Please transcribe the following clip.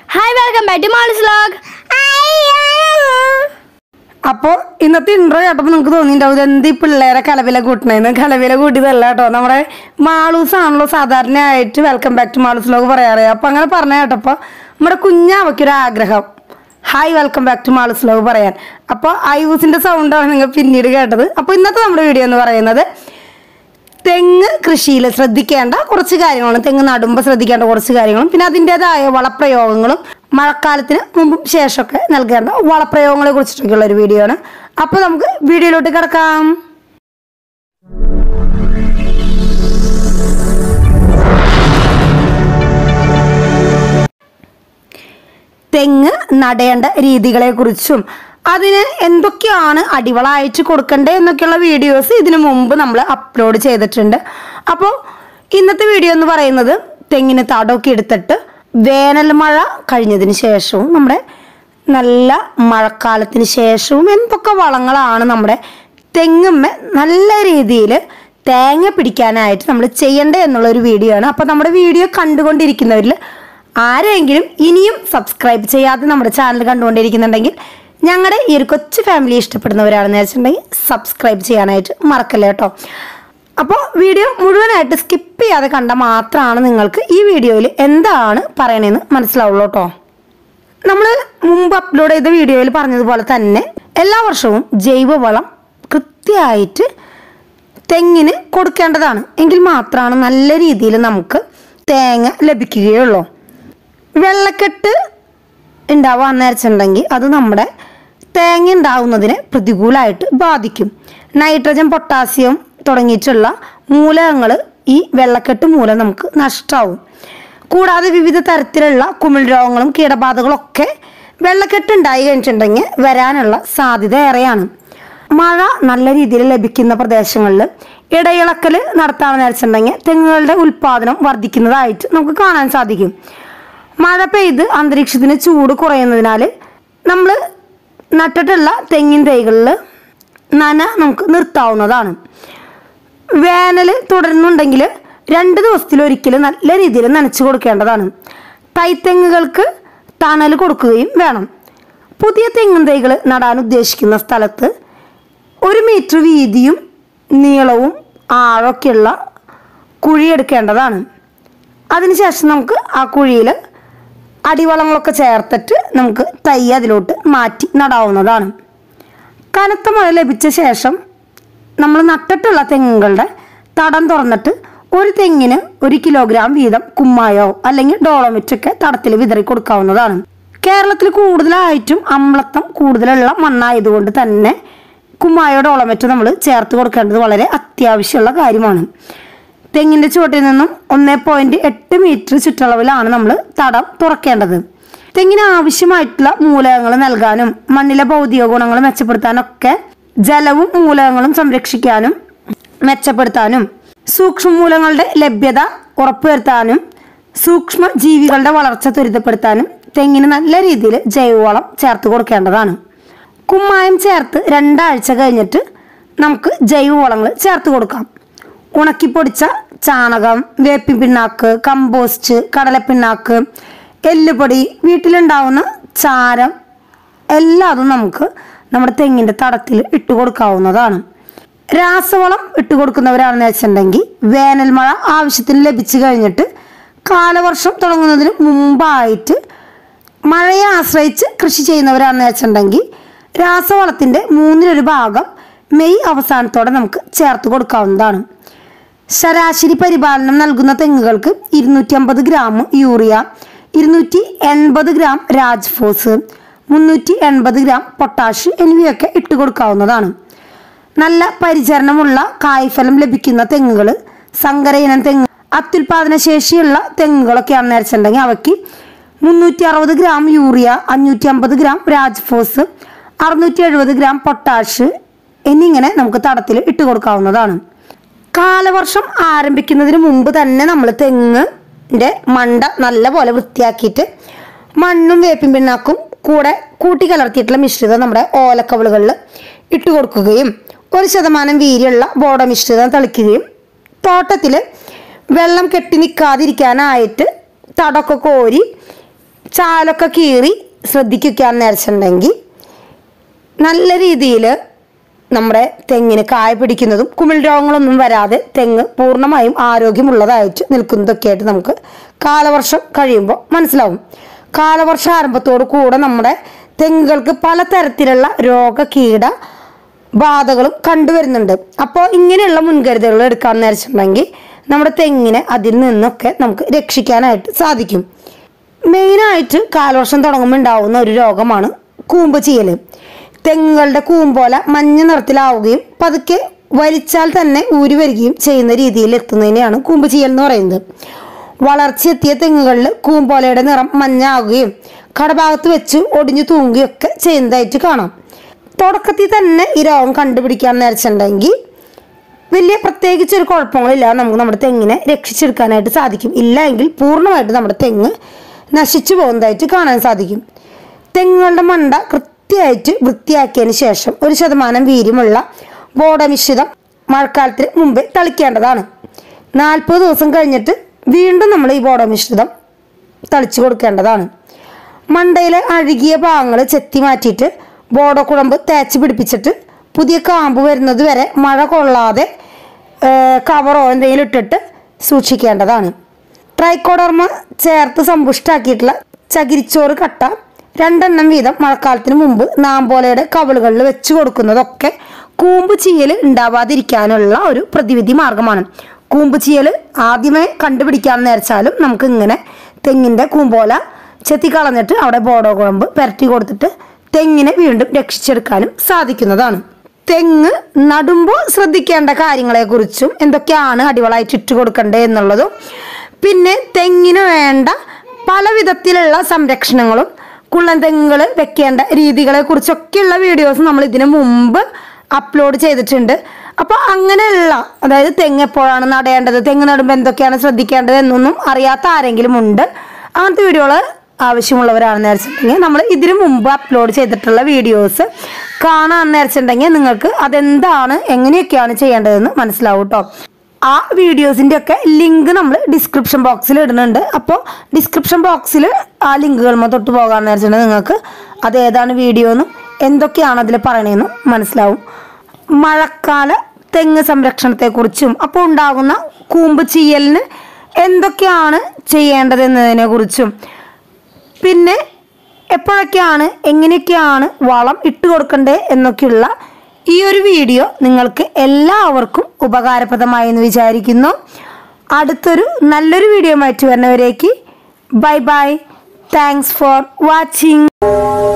hi welcome back to Mali's vlog അപ്പോൾ ഇന്നത്തെ intro കേട്ടപ്പോൾ നിങ്ങൾക്ക് തോന്നിയിട്ടുണ്ടാവും ഇത് എന്ത് ഈ പിള്ളേരെ കലവില കൂട്ടണേന്ന് കലവില കൂട്ടിയതല്ല കേട്ടോ നമ്മുടെ മാളൂസ് ആണല്ലോ സാധാരണയായിട്ട് welcome back to Malu's vlog പറയാറ് അപ്പോൾ അങ്ങനെ പറഞ്ഞ കേട്ടപ്പോൾ നമ്മുടെ കുഞ്ഞാവയ്ക്കൊരു ആഗ്രഹം hi welcome back to Malu's vlog പറയാൻ അപ്പോൾ ഐവൂസിൻ്റെ സൗണ്ടാണ് നിങ്ങൾ പിന്നീട് കേട്ടത് അപ്പോൾ ഇന്നത്തെ നമ്മുടെ വീഡിയോ എന്ന് പറയുന്നത് തെങ്ങ് കൃഷിയിൽ ശ്രദ്ധിക്കേണ്ട കുറച്ച് കാര്യങ്ങളും തെങ്ങ് നടുമ്പോൾ ശ്രദ്ധിക്കേണ്ട കുറച്ച് കാര്യങ്ങളും പിന്നെ അതിൻ്റെതായ വളപ്രയോഗങ്ങളും മഴക്കാലത്തിന് മുമ്പും ശേഷമൊക്കെ നൽകേണ്ട വളപ്രയോഗങ്ങളെ കുറിച്ചിട്ടൊക്കെയുള്ള ഒരു വീഡിയോ ആണ് അപ്പോൾ നമുക്ക് വീഡിയോയിലോട്ട് കിടക്കാം തെങ്ങ് നടേണ്ട രീതികളെക്കുറിച്ചും അതിന് എന്തൊക്കെയാണ് അടിവളമായിട്ട് കൊടുക്കേണ്ടത് എന്നൊക്കെയുള്ള വീഡിയോസ് ഇതിനു മുമ്പ് നമ്മൾ അപ്ലോഡ് ചെയ്തിട്ടുണ്ട് അപ്പോൾ ഇന്നത്തെ വീഡിയോ എന്ന് പറയുന്നത് തെങ്ങിന് തടമൊക്കെ എടുത്തിട്ട് വേനൽ മഴ കഴിഞ്ഞതിന് ശേഷവും നമ്മുടെ നല്ല മഴക്കാലത്തിന് ശേഷവും എന്തൊക്കെ വളങ്ങളാണ് നമ്മുടെ തെങ്ങുമ്മ നല്ല രീതിയിൽ തേങ്ങ പിടിക്കാനായിട്ട് നമ്മൾ ചെയ്യേണ്ടത് എന്നുള്ള ഒരു വീഡിയോ ആണ് അപ്പോൾ നമ്മുടെ വീഡിയോ കണ്ടുകൊണ്ടിരിക്കുന്നവരിൽ ആരെങ്കിലും ഇനിയും സബ്സ്ക്രൈബ് ചെയ്യാതെ നമ്മുടെ ചാനൽ കണ്ടുകൊണ്ടിരിക്കുന്നുണ്ടെങ്കിൽ ഞങ്ങളുടെ ഈ ഒരു കൊച്ചു ഫാമിലി ഇഷ്ടപ്പെടുന്നവരാണെന്ന് വെച്ചിട്ടുണ്ടെങ്കിൽ സബ്സ്ക്രൈബ് ചെയ്യാനായിട്ട് മറക്കല്ല കേട്ടോ അപ്പോൾ വീഡിയോ മുഴുവനായിട്ട് സ്കിപ്പ് ചെയ്യാതെ കണ്ടാൽ മാത്രമാണ് നിങ്ങൾക്ക് ഈ വീഡിയോയിൽ എന്താണ് പറയണതെന്ന് മനസ്സിലാവുള്ളൂ കേട്ടോ നമ്മൾ മുമ്പ് അപ്ലോഡ് ചെയ്ത വീഡിയോയിൽ പറഞ്ഞതുപോലെ തന്നെ എല്ലാ വർഷവും ജൈവവളം കൃത്യമായിട്ട് തെങ്ങിന് കൊടുക്കേണ്ടതാണ് എങ്കിൽ മാത്രമാണ് നല്ല രീതിയിൽ നമുക്ക് തേങ്ങ ലഭിക്കുകയുള്ളൂ വെള്ളക്കെട്ട് ഉണ്ടാവാന്ന് വെച്ചിട്ടുണ്ടെങ്കിൽ അത് നമ്മുടെ തേങ്ങ ഉണ്ടാവുന്നതിനെ പ്രതികൂലമായിട്ട് ബാധിക്കും നൈട്രജൻ പൊട്ടാസ്യം തുടങ്ങിയിട്ടുള്ള മൂലകങ്ങൾ ഈ വെള്ളക്കെട്ട് മൂലം നമുക്ക് നഷ്ടമാവും കൂടാതെ വിവിധ തരത്തിലുള്ള കുമിൾ രോഗങ്ങളും കീടബാധകളും ഒക്കെ വെള്ളക്കെട്ട് ഉണ്ടായി കഴിഞ്ഞിട്ടുണ്ടെങ്കിൽ വരാനുള്ള സാധ്യത ഏറെയാണ് മഴ നല്ല രീതിയിൽ ലഭിക്കുന്ന പ്രദേശങ്ങളിൽ ഇടയിളക്കൽ നടത്താമെന്ന് വെച്ചിട്ടുണ്ടെങ്കിൽ തെങ്ങുകളുടെ ഉൽപ്പാദനം വർദ്ധിക്കുന്നതായിട്ട് നമുക്ക് കാണാൻ സാധിക്കും മഴ പെയ്ത് അന്തരീക്ഷത്തിന് ചൂട് കുറയുന്നതിനാൽ നമ്മൾ നട്ടിട്ടുള്ള തെങ്ങിൻ തൈകളിൽ നന നമുക്ക് നിർത്താവുന്നതാണ് വേനൽ തുടരുന്നുണ്ടെങ്കിൽ രണ്ട് ദിവസത്തിലൊരിക്കൽ നല്ല രീതിയിൽ നനച്ചു കൊടുക്കേണ്ടതാണ് തൈത്തെങ്ങുകൾക്ക് തണൽ കൊടുക്കുകയും വേണം പുതിയ തെങ്ങിൻ തൈകൾ നടാൻ ഉദ്ദേശിക്കുന്ന സ്ഥലത്ത് ഒരു മീറ്റർ വീതിയും നീളവും ആഴമൊക്കെയുള്ള കുഴിയെടുക്കേണ്ടതാണ് അതിനുശേഷം നമുക്ക് ആ കുഴിയിൽ അടിവളങ്ങളൊക്കെ ചേർത്തിട്ട് നമുക്ക് തൈ അതിലോട്ട് മാറ്റി നടാവുന്നതാണ് കനത്ത മഴ ലഭിച്ച ശേഷം നമ്മൾ നട്ടിട്ടുള്ള തെങ്ങുകളുടെ തടം തുറന്നിട്ട് ഒരു തെങ്ങിന് ഒരു കിലോഗ്രാം വീതം കുമ്മായോ അല്ലെങ്കിൽ ഡോളോമിറ്റ് ഒക്കെ തടത്തിൽ വിതറി കൊടുക്കാവുന്നതാണ് കേരളത്തിൽ കൂടുതലായിട്ടും അമ്ലത്വം കൂടുതലുള്ള മണ്ണായതുകൊണ്ട് തന്നെ കുമ്മായോ ഡോളോമിറ്റ് നമ്മൾ ചേർത്ത് കൊടുക്കേണ്ടത് വളരെ അത്യാവശ്യമുള്ള കാര്യമാണ് തെങ്ങിന്റെ ചുവട്ടിൽ നിന്നും ഒന്നേ പോയിന്റ് എട്ട് മീറ്റർ ചുറ്റളവിലാണ് നമ്മൾ തടം തുറക്കേണ്ടത് തെങ്ങിന് ആവശ്യമായിട്ടുള്ള മൂലകങ്ങൾ നൽകാനും മണ്ണിലെ ഭൗതിക ഗുണങ്ങൾ മെച്ചപ്പെടുത്താനൊക്കെ ജലവും മൂലകങ്ങളും സംരക്ഷിക്കാനും മെച്ചപ്പെടുത്താനും സൂക്ഷ്മമൂലങ്ങളുടെ ലഭ്യത ഉറപ്പുവരുത്താനും സൂക്ഷ്മ ജീവികളുടെ വളർച്ച ത്വരിതപ്പെടുത്താനും തെങ്ങിന് നല്ല രീതിയിൽ ജൈവവളം ചേർത്ത് കൊടുക്കേണ്ടതാണ് കുമ്മായം ചേർത്ത് രണ്ടാഴ്ച കഴിഞ്ഞിട്ട് നമുക്ക് ജൈവവളങ്ങൾ ചേർത്ത് കൊടുക്കാം ഉണക്കിപ്പൊടിച്ച ചാണകം വേപ്പിൻ പിണ്ണാക്ക് കമ്പോസ്റ്റ് കടലപ്പിണ്ണാക്ക് എല്ലുപൊടി വീട്ടിലുണ്ടാവുന്ന ചാരം എല്ലാതും നമുക്ക് നമ്മുടെ തെങ്ങിൻ്റെ തടത്തിൽ ഇട്ട് കൊടുക്കാവുന്നതാണ് രാസവളം ഇട്ട് കൊടുക്കുന്നവരാണെന്ന് വെച്ചിട്ടുണ്ടെങ്കിൽ വേനൽ മഴ ആവശ്യത്തിന് ലഭിച്ചു കഴിഞ്ഞിട്ട് കാലവർഷം തുടങ്ങുന്നതിന് മുമ്പായിട്ട് മഴയെ ആശ്രയിച്ച് കൃഷി ചെയ്യുന്നവരാണെന്ന് വെച്ചിട്ടുണ്ടെങ്കിൽ രാസവളത്തിൻ്റെ മൂന്നിലൊരു ഭാഗം മെയ് അവസാനത്തോടെ നമുക്ക് ചേർത്ത് കൊടുക്കാവുന്നതാണ് ശരാശരി പരിപാലനം നൽകുന്ന തെങ്ങുകൾക്ക് ഇരുന്നൂറ്റി അമ്പത് ഗ്രാം യൂറിയ ഇരുന്നൂറ്റി എൺപത് ഗ്രാം രാജ്ഫോസ് മുന്നൂറ്റി എൺപത് ഗ്രാം പൊട്ടാഷ് എന്നിവയൊക്കെ ഇട്ട് കൊടുക്കാവുന്നതാണ് നല്ല പരിചരണമുള്ള കായ്ഫലം ലഭിക്കുന്ന തെങ്ങുകൾ സങ്കര ഇനം തെങ്ങ് അത്യുൽപാദന ശേഷിയുള്ള തെങ്ങുകളൊക്കെയാണെന്ന് വെച്ചിട്ടുണ്ടെങ്കിൽ അവയ്ക്ക് മുന്നൂറ്റി അറുപത് ഗ്രാം യൂറിയ അഞ്ഞൂറ്റി അമ്പത് ഗ്രാം രാജ്ഫോസ് അറുന്നൂറ്റി എഴുപത് ഗ്രാം പൊട്ടാഷ് എന്നിങ്ങനെ നമുക്ക് തടത്തിൽ ഇട്ട് കൊടുക്കാവുന്നതാണ് കാലവർഷം ആരംഭിക്കുന്നതിന് മുമ്പ് തന്നെ നമ്മൾ തെങ്ങിൻ്റെ മണ്ട നല്ലപോലെ വൃത്തിയാക്കിയിട്ട് മണ്ണും വേപ്പിൻ പിണ്ണാക്കും കൂടെ കൂട്ടിക്കലർത്തിയിട്ടുള്ള മിശ്രിതം നമ്മുടെ ഓലക്കവളുകളിൽ ഇട്ട് കൊടുക്കുകയും ഒരു ശതമാനം വീര്യമുള്ള ബോഡ മിശ്രിതം തളിക്കുകയും തോട്ടത്തിൽ വെള്ളം കെട്ടി നിൽക്കാതിരിക്കാനായിട്ട് തടമൊക്കെ കോരി ചാലൊക്കെ കീറി ശ്രദ്ധിക്കുകയാണെന്ന് വിചാരിച്ചിട്ടുണ്ടെങ്കിൽ നല്ല രീതിയിൽ നമ്മുടെ തെങ്ങിന് കായ പിടിക്കുന്നതും കുമിൾ രോഗങ്ങളൊന്നും വരാതെ തെങ്ങ് പൂർണ്ണമായും ആരോഗ്യമുള്ളതായിട്ട് നിൽക്കുന്നതൊക്കെ ആയിട്ട് നമുക്ക് കാലവർഷം കഴിയുമ്പോൾ മനസ്സിലാവും കാലവർഷ ആരംഭത്തോടു കൂടെ നമ്മുടെ തെങ്ങുകൾക്ക് പലതരത്തിലുള്ള രോഗ കീട ബാധകളും കണ്ടുവരുന്നുണ്ട് അപ്പോൾ ഇങ്ങനെയുള്ള മുൻകരുതലുകൾ എടുക്കാമെന്ന് വെച്ചിട്ടുണ്ടെങ്കിൽ നമ്മുടെ തെങ്ങിനെ അതിൽ നിന്നൊക്കെ നമുക്ക് രക്ഷിക്കാനായിട്ട് സാധിക്കും മെയിനായിട്ട് കാലവർഷം തുടങ്ങുമ്പോൾ ഉണ്ടാവുന്ന ഒരു രോഗമാണ് കൂമ്പ് ചീയൽ തെങ്ങുകളുടെ കൂമ്പോല മഞ്ഞ നിറത്തിലാവുകയും പതുക്കെ വലിച്ചാൽ തന്നെ ഊരി വരികയും ചെയ്യുന്ന രീതിയിൽ എത്തുന്നതിനെയാണ് കൂമ്പ് ചീയൽ എന്ന് പറയുന്നത് വളർച്ചയെത്തിയ തെങ്ങുകളിൽ കൂമ്പോലയുടെ നിറം മഞ്ഞാവുകയും കടഭാഗത്ത് വെച്ച് ഒടിഞ്ഞു തൂങ്ങുകയൊക്കെ ചെയ്യുന്നതായിട്ട് കാണാം തുടക്കത്തിൽ തന്നെ ഈ രോഗം കണ്ടുപിടിക്കാമെന്ന് വെച്ചിട്ടുണ്ടെങ്കിൽ വലിയ പ്രത്യേകിച്ച് ഒരു കുഴപ്പങ്ങളില്ല നമുക്ക് നമ്മുടെ തെങ്ങിനെ രക്ഷിച്ചെടുക്കാനായിട്ട് സാധിക്കും ഇല്ല എങ്കിൽ പൂർണ്ണമായിട്ട് നമ്മുടെ തെങ്ങ് നശിച്ചു പോകുന്നതായിട്ട് കാണാൻ സാധിക്കും തെങ്ങുകളുടെ മണ്ട കൃത്യമായിട്ട് വൃത്തിയാക്കിയതിന് ശേഷം ഒരു ശതമാനം വീര്യമുള്ള ബോഡമിശ്രിതം മഴക്കാലത്തിന് മുമ്പേ തളിക്കേണ്ടതാണ് നാൽപ്പത് ദിവസം കഴിഞ്ഞിട്ട് വീണ്ടും നമ്മൾ ഈ ബോഡമിശ്രിതം തളിച്ചു കൊടുക്കേണ്ടതാണ് മണ്ടയിലെ അഴുകിയ ഭാഗങ്ങൾ ചെത്തി മാറ്റിയിട്ട് ബോഡോ കുഴമ്പ് തേച്ച് പിടിപ്പിച്ചിട്ട് പുതിയ കാമ്പ് വരുന്നത് വരെ മഴ കൊള്ളാതെ ഏഹ്, കവറോ എന്തെങ്കിലും ഇട്ടിട്ട് സൂക്ഷിക്കേണ്ടതാണ് ട്രൈക്കോഡർമ ചേർത്ത് സമ്പുഷ്ടാക്കിയിട്ടുള്ള ചകിരിച്ചോറ് കട്ട രണ്ടെണ്ണം വീതം മഴക്കാലത്തിന് മുമ്പ് നാമ്പോലയുടെ കവളുകളിൽ വെച്ച് കൊടുക്കുന്നതൊക്കെ കൂമ്പ് ചീയൽ ഉണ്ടാവാതിരിക്കാനുള്ള ഒരു പ്രതിവിധി മാർഗമാണ് കൂമ്പ് ചീയൽ ആദ്യമേ കണ്ടുപിടിക്കാമെന്ന് വിചാരിച്ചാലും നമുക്ക് ഇങ്ങനെ തെങ്ങിൻ്റെ കൂമ്പോല ചെത്തി കളഞ്ഞിട്ട് അവിടെ ബോഡോ കുഴമ്പ് പുരട്ടി കൊടുത്തിട്ട് തെങ്ങിനെ വീണ്ടും രക്ഷിച്ചെടുക്കാനും സാധിക്കുന്നതാണ് തെങ്ങ് നടുമ്പോൾ ശ്രദ്ധിക്കേണ്ട കാര്യങ്ങളെക്കുറിച്ചും എന്തൊക്കെയാണ് അടിവളായിട്ട് ഇട്ട് കൊടുക്കേണ്ടത് എന്നുള്ളതും പിന്നെ തെങ്ങിന് വേണ്ട പല വിധത്തിലുള്ള സംരക്ഷണങ്ങളും കുള്ളൻ തെങ്ങുകൾ വെക്കേണ്ട രീതികളെ കുറിച്ചൊക്കെയുള്ള വീഡിയോസ് നമ്മൾ ഇതിനു മുമ്പ് അപ്ലോഡ് ചെയ്തിട്ടുണ്ട് അപ്പോൾ അങ്ങനെയുള്ള അതായത് തെങ്ങ് എപ്പോഴാണ് നടേണ്ടത് തെങ്ങ് നടുമ്പോൾ എന്തൊക്കെയാണ് ശ്രദ്ധിക്കേണ്ടത് എന്നൊന്നും അറിയാത്ത ആരെങ്കിലും ഉണ്ട് അങ്ങനത്തെ വീഡിയോകൾ ആവശ്യമുള്ളവരാണെന്ന് വെച്ചിട്ടുണ്ടെങ്കിൽ നമ്മൾ ഇതിനു മുമ്പ് അപ്ലോഡ് ചെയ്തിട്ടുള്ള വീഡിയോസ് കാണാമെന്ന് വെച്ചിട്ടുണ്ടെങ്കിൽ നിങ്ങൾക്ക് അതെന്താണ് എങ്ങനെയൊക്കെയാണ് ചെയ്യേണ്ടതെന്ന് മനസ്സിലാവും കേട്ടോ ആ വീഡിയോസിൻ്റെ ഒക്കെ ലിങ്ക് നമ്മൾ ഡിസ്ക്രിപ്ഷൻ ബോക്സിൽ ഇടുന്നുണ്ട് അപ്പോൾ ഡിസ്ക്രിപ്ഷൻ ബോക്സിൽ ആ ലിങ്കുകൾ തൊട്ട് പോകാമെന്ന് വെച്ചിട്ടുണ്ടെങ്കിൽ നിങ്ങൾക്ക് അത് ഏതാണ് വീഡിയോ എന്നും എന്തൊക്കെയാണ് അതിൽ പറയണതെന്നും മനസ്സിലാവും മഴക്കാല തെങ്ങ് സംരക്ഷണത്തെക്കുറിച്ചും അപ്പോൾ ഉണ്ടാകുന്ന കൂമ്പ് ചീയലിന് എന്തൊക്കെയാണ് ചെയ്യേണ്ടതെന്നതിനെ കുറിച്ചും പിന്നെ എപ്പോഴൊക്കെയാണ് എങ്ങനെയൊക്കെയാണ് വളം ഇട്ട് കൊടുക്കേണ്ടത് എന്നൊക്കെയുള്ള ഈ ഒരു വീഡിയോ നിങ്ങൾക്ക് എല്ലാവർക്കും ഉപകാരപ്രദമായി എന്ന് വിചാരിക്കുന്നു അടുത്തൊരു നല്ലൊരു വീഡിയോ ആയിട്ട് വരുന്നവരേക്ക് bye bye thanks for watching